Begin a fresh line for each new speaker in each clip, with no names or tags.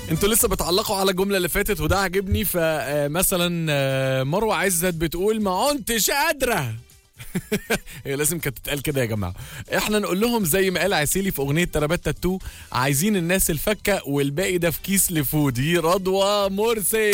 انتوا لسه بتعلقوا على الجمله اللي فاتت وده عاجبني فمثلا مروه عزت بتقول ما عنتش قادره هي لازم كانت تتقال كده يا جماعه احنا نقول لهم زي ما قال عسيلي في اغنيه ترابات تاتو عايزين الناس الفكه والباقي ده في كيس لفودي رضوى مرسي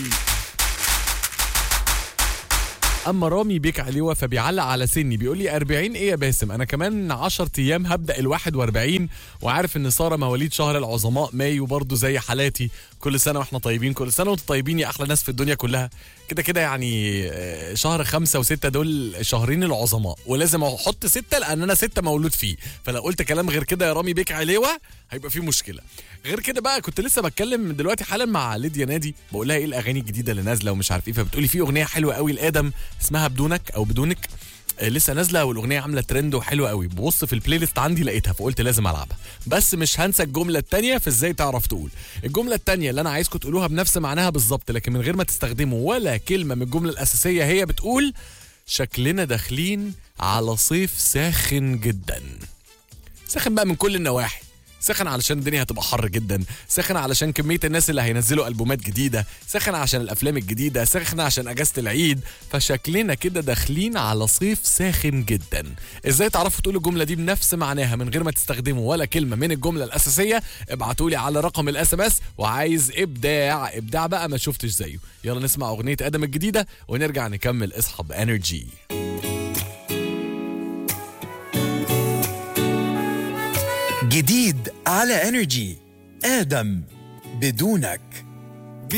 اما رامي بيك عليوه فبيعلق على سني بيقول لي 40 ايه يا باسم انا كمان 10 ايام هبدا ال 41 وعارف ان ساره مواليد شهر العظماء مايو برضو زي حالاتي كل سنه واحنا طيبين كل سنه وانتم طيبين يا احلى ناس في الدنيا كلها كده كده يعني آه، شهر خمسة وستة دول شهرين العظماء ولازم احط ستة لان انا ستة مولود فيه فلو قلت كلام غير كده يا رامي بيك عليوه هيبقى فيه مشكله غير كده بقى كنت لسه بتكلم دلوقتي حالا مع ليديا نادي بقول لها ايه الاغاني الجديده اللي نازله ومش عارف ايه فبتقولي في اغنيه حلوه قوي لادم اسمها بدونك او بدونك آه، لسه نازله والاغنيه عامله ترند وحلوه قوي ببص في البلاي ليست عندي لقيتها فقلت لازم العبها بس مش هنسى الجمله الثانيه في ازاي تعرف تقول الجمله الثانيه اللي انا عايزكم تقولوها بنفس معناها بالظبط لكن من غير ما تستخدموا ولا كلمه من الجمله الاساسيه هي بتقول شكلنا داخلين على صيف ساخن جدا ساخن بقى من كل النواحي ساخن علشان الدنيا هتبقى حر جدا ساخن علشان كمية الناس اللي هينزلوا ألبومات جديدة ساخن عشان الأفلام الجديدة ساخن عشان أجازة العيد فشكلنا كده داخلين على صيف ساخن جدا ازاي تعرفوا تقولوا الجملة دي بنفس معناها من غير ما تستخدموا ولا كلمة من الجملة الأساسية ابعتوا لي على رقم الاس ام اس وعايز إبداع إبداع بقى ما شفتش زيه يلا نسمع أغنية آدم الجديدة ونرجع نكمل اصحى بانرجي
جديد على انرجي ادم بدونك